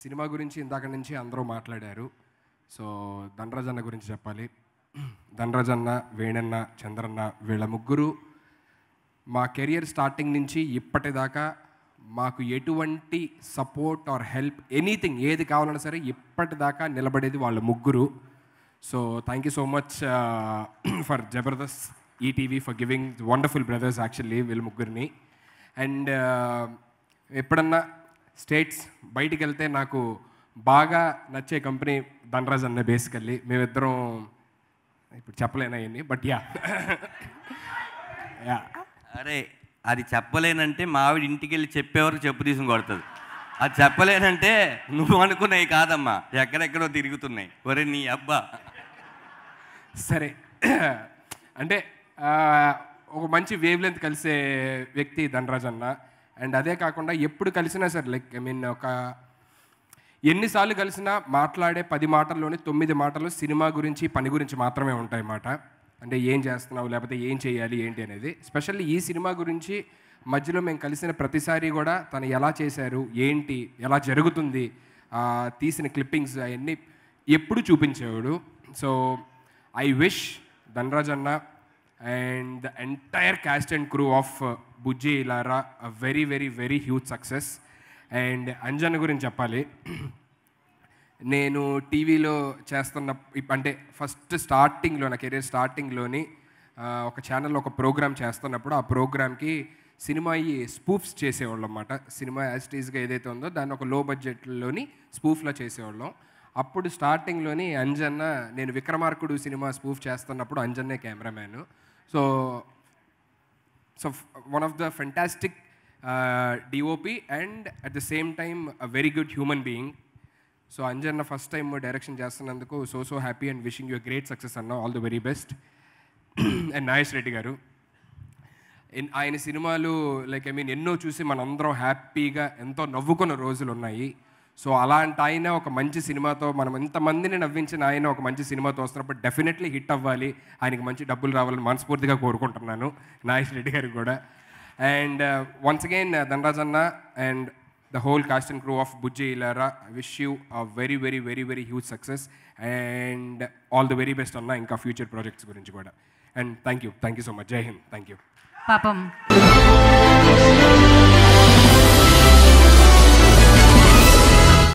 cinema గురించి ఇందాక నుంచి అందరూ మాట్లాడారు సో ధనరాజ్ అన్న గురించి చెప్పాలి ధనరాజ్ అన్న వేణన్న చంద్రన్న వీళ్ళ ముగ్గురు మా కెరియర్ స్టార్టింగ్ నుంచి ఇప్పటిదాకా మాకు ఎటువంటి సపోర్ట్ ఆర్ హెల్ప్ ఎనీథింగ్ ఏది కావాలన్నా సరే ఇప్పటిదాకా నిలబడేది వాళ్ళ ముగ్గురు so thank you so much for Jabardasth ETV for giving wonderful brothers actually వీళ్ళ ముగ్గురిని అండ్ ఎప్పుడన్నా స్టేట్స్ బయటికి వెళ్తే నాకు బాగా నచ్చే కంపెనీ ధనరాజ్ అన్న బేసికల్లీ మేమిద్దరం ఇప్పుడు చెప్పలేను అవన్నీ బట్ యా యా అరే అది చెప్పలేనంటే మా ఆవిడ ఇంటికి వెళ్ళి చెప్పేవరకు చెప్పు తీసుకుని కొడుతుంది అది చెప్పలేనంటే నువ్వు అనుకున్నాయి కాదమ్మా ఎక్కడెక్కడో తిరుగుతున్నాయి ఒరే నీ అబ్బా సరే అంటే ఆ, ఒక మంచి వేవ్ లెంత్ కలిసే వ్యక్తి ధనరాజ్ అన్న అండ్ అదే కాకుండా ఎప్పుడు కలిసినా సరే లైక్ ఐ మీన్ ఒక ఎన్నిసార్లు కలిసినా మాట్లాడే పది మాటల్లోనే తొమ్మిది మాటలు సినిమా గురించి పని గురించి మాత్రమే ఉంటాయి మాట అంటే ఏం చేస్తున్నావు లేకపోతే ఏం చేయాలి ఏంటి అనేది స్పెషల్లీ ఈ సినిమా గురించి మధ్యలో మేము కలిసిన ప్రతిసారి కూడా తను ఎలా చేశారు ఏంటి ఎలా జరుగుతుంది ఆ, తీసిన క్లిప్పింగ్స్ అవన్నీ ఎప్పుడు చూపించేవాడు సో ఐ విష్ ధనరాజ్ అన్న and the entire cast and crew of Bujji Ilaraa uh very very very huge success and Anjan గురించి చెప్పాలి నేను టీవీలో చేస్తున్న ఇప్- అంటే ఫస్ట్ స్టార్టింగ్లో నా కెరీర్ స్టార్టింగ్లోని ఆ, ఒక ఛానల్లో ఒక ప్రోగ్రామ్ చేస్తున్నప్పుడు ఆ ప్రోగ్రామ్కి సినిమా ఈ స్పూఫ్స్ చేసేవాళ్ళం అన్నమాట సినిమా యాజిటీస్గా ఏదైతే ఉందో దాన్ని ఒక లో బడ్జెట్లోని స్పూఫ్లో చేసేవాళ్ళం అప్పుడు స్టార్టింగ్లోని అంజన్న నేను విక్రమార్కుడు సినిమా స్పూఫ్ చేస్తున్నప్పుడు అంజన్నే cameraman so so one of the fantastic DOP and at the same time uh very good human being so Anjanna first time direction చేస్తున్నందుకు so so happy and wishing you great success అన్న all the very best and Nagesh Reddy garu ఎన్- ఆయన సినిమాలు like I mean ఎన్నో చూసి మనందరం హ్యాపీగా ఎంతో నవ్వుకున్న రోజులు ఉన్నాయి సో అలాంటి ఆయన ఒక మంచి సినిమాతో మనం ఎంతమందిని నవ్వించిన ఆయన ఒక మంచి సినిమాతో వస్తున్నప్పుడు డెఫినెట్లీ హిట్ అవ్వాలి ఆయనకి మంచి డబ్బులు రావాలని మనస్ఫూర్తిగా కోరుకుంటున్నాను నాగేష్ రెడ్డి గారికి కూడా అండ్ వన్స్ అగైన్ ధనరాజ్ అన్న and the whole cast and crew of Bujji Ilaraa wish you uh very very very very huge success and all the very best అన్న ఇంకా ఫ్యూచర్ ప్రాజెక్ట్స్ గురించి కూడా and thank you thank you so much Jai Hind thank you పాపం